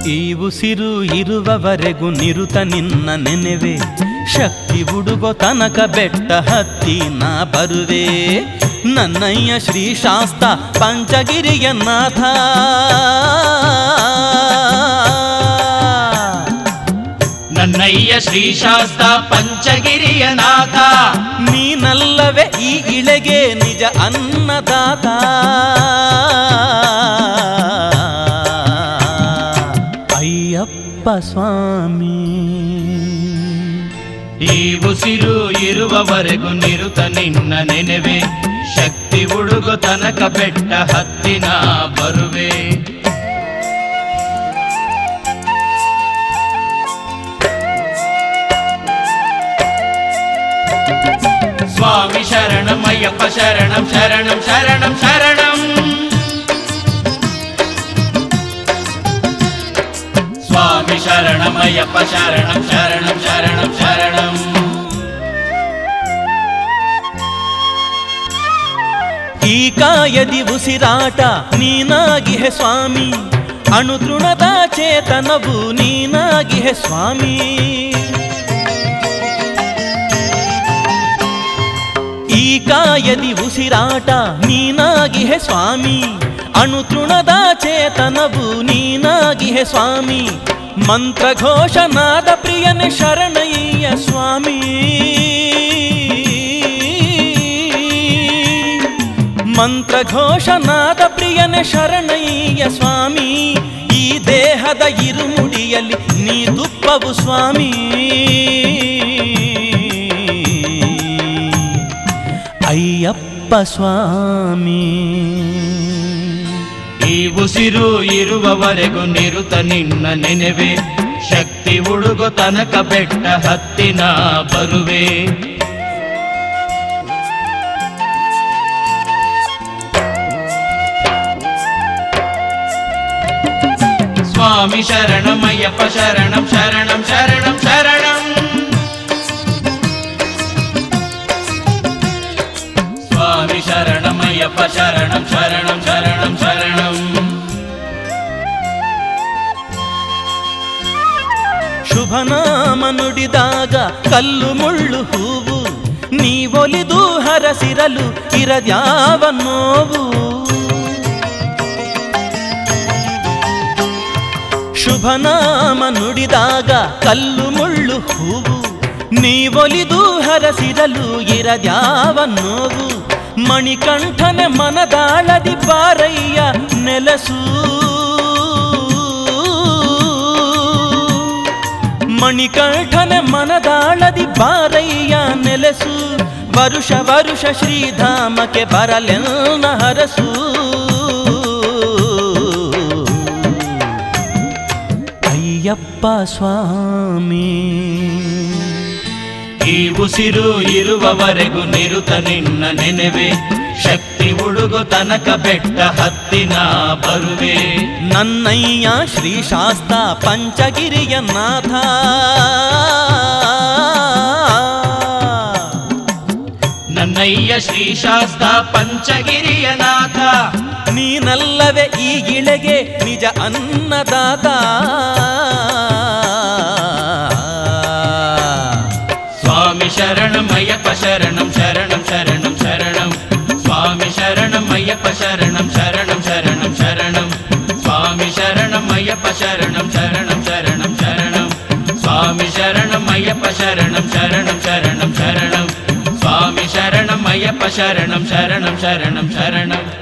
ಈ ಉಸಿರು ಇರುವವರೆಗೂ ನಿರುತ ನಿನ್ನ ನೆನೆವೆ ಶಕ್ತಿ ಹುಡುಗೋ ತನಕ ಬೆಟ್ಟ ಹತ್ತಿ ನಾ ಬರುವೆ ನನ್ನಯ್ಯ ಶ್ರೀ ಶಾಸ್ತ ಪಂಚಗಿರಿಯ ನಾಥ ನನ್ನಯ್ಯ ಶ್ರೀಶಾಸ್ತ ಪಂಚಗಿರಿಯ ನಾಥ ನೀನಲ್ಲವೇ ಈ ಇಳೆಗೆ ನಿಜ ಅನ್ನದಾತ ಅಯ್ಯಪ್ಪ ಸ್ವಾಮಿ ಈ ಉಸಿರು ಇರುವವರೆಗೂ ನಿರುತ ನಿನ್ನ ನೆನೆವೆ ಶಕ್ತಿ ಹುಡುಗು ತನಕ ಬೆಟ್ಟ ಹತ್ತಿನ ಬರುವೆ ಸ್ವಾಮಿ ಶರಣಂ ಅಯ್ಯಪ್ಪ ಶರಣಂ ಶರಣಂ ಶರಣಂ ಶರಣಂ ಸ್ವಾಮಿ ಶರಣಂ ಅಯ್ಯಪ್ಪ ಶರಣಂ ಶರಣಂ ಶರಣಂ ಶರಣಂ ಈ ಕಾಯದಿ ಉಸಿರಾಟ ನೀನಾಗಿಹೆ ಸ್ವಾಮಿ ಅಣುತೃಣದ ಚೇತನವು ನೀನಾಗಿಹೆ ಸ್ವಾಮಿ ಈ ಕಾಯದಿ ಉಸಿರಾಟ ನೀನಾಗಿಹೆ ಸ್ವಾಮಿ ಅಣುತೃಣದ ಚೇತನವು ನೀನಾಗಿಹೆ ಸ್ವಾಮಿ ಮಂತ್ರಘೋಷನಾದ ಪ್ರಿಯನೆ ಶರಣಯ್ಯ ಸ್ವಾಮಿ ಮಂತ್ರಘೋಷನಾದ ಪ್ರಿಯನೆ ಶರಣಯ್ಯ ಸ್ವಾಮಿ ಈ ದೇಹದ ಇರುಮುಡಿಯಲ್ಲಿ ನೀ ತುಪ್ಪವು ಸ್ವಾಮಿ ಅಯ್ಯಪ್ಪ ಸ್ವಾಮಿ ಈ ಉಸಿರು ಇರುವವರೆಗೂ ನಿರುತ ನಿನ್ನ ನೆನೆವೆ ಶಕ್ತಿ ಹುಡುಗು ತನಕ ಬೆಟ್ಟ ಹತ್ತಿನ ಬರುವೆ ಸ್ವಾಮಿ ಶರಣಮಯ್ಯಪ್ಪ ಶರಣಂ ಶರಣಂ ಶರಣಂ ಶರಣಂ ಸ್ವಾಮಿ ಶರಣಮಯ್ಯಪ್ಪ ಶರಣಂ ಶರಣಂ ಶರಣಂ ಶರಣಂ ಶುಭನಾಮ ನುಡಿದಾಗ ಕಲ್ಲು ಮುಳ್ಳು ಹೂವು ನೀವೊಲಿದು ಹರಸಿರಲು ಇರದ್ಯಾವ ನೋವು ಶುಭನಾಮ ನುಡಿದಾಗ ಕಲ್ಲು ಮುಳ್ಳು ಹೂವು ನೀವೊಲಿದು ಹರಸಿರಲು ಇರದ್ಯಾವ ನೋವು ಮಣಿಕಂಠನೆ ಮನದಾಳದಿ ಪಾರಯ್ಯ ನೆಲಸೂ ಮಣಿಕಂಠನೆ ಮನದಾಳದಿ ಬಾರಯ್ಯ ನೆಲೆಸು ವರುಷ ವರುಷ ಶ್ರೀಧಾಮಕ್ಕೆ ಬರಲೆನ್ನ ಹರಸು ಅಯ್ಯಪ್ಪ ಸ್ವಾಮಿ ಈ ಉಸಿರು ಇರುವವರೆಗೂ ನಿರುತ ನಿನ್ನ ನೆನೆವೆ ಶಕ್ತಿ ಹುಡುಗು ತನಕ ಬೆಟ್ಟ ಹತ್ತಿನ ಬರುವೆ ನನ್ನಯ್ಯ ಶ್ರೀ ಶಾಸ್ತ ಪಂಚಗಿರಿಯ ನಾಥ ನನ್ನಯ್ಯ ಶ್ರೀಶಾಸ್ತ ಪಂಚಗಿರಿಯ ನಾಥ ನೀನಲ್ಲವೇ ಈ ಗಿಳೆಗೆ ನಿಜ ಅನ್ನದಾತ ಸ್ವಾಮಿ ಶರಣಮಯ್ಯಪ್ಪ ಶರಣಂ ಶರಣಂ ಶರಣಂ ಶರಣಂ ಸ್ವಾಮಿ ಶರಣಮಯ್ಯಪ್ಪ ಶರಣಂ ಶರಣಂ ಶರಣಂ ಶರಣಂ ಸ್ವಾಮಿ ಶರಣಮಯ್ಯಪ್ಪ ಶರಣಂ ಶರಣಂ ಶರಣಂ ಶರಣಂ ಸ್ವಾಮಿ ಶರಣಮಯ್ಯಪ್ಪ ಶರಣಂ ಶರಣಂ ಶರಣಂ ಶರಣಂ ಸ್ವಾಮಿ ಶರಣಮಯ್ಯಪ್ಪ ಶರಣಂ ಶರಣಂ ಶರಣಂ ಶರಣಂ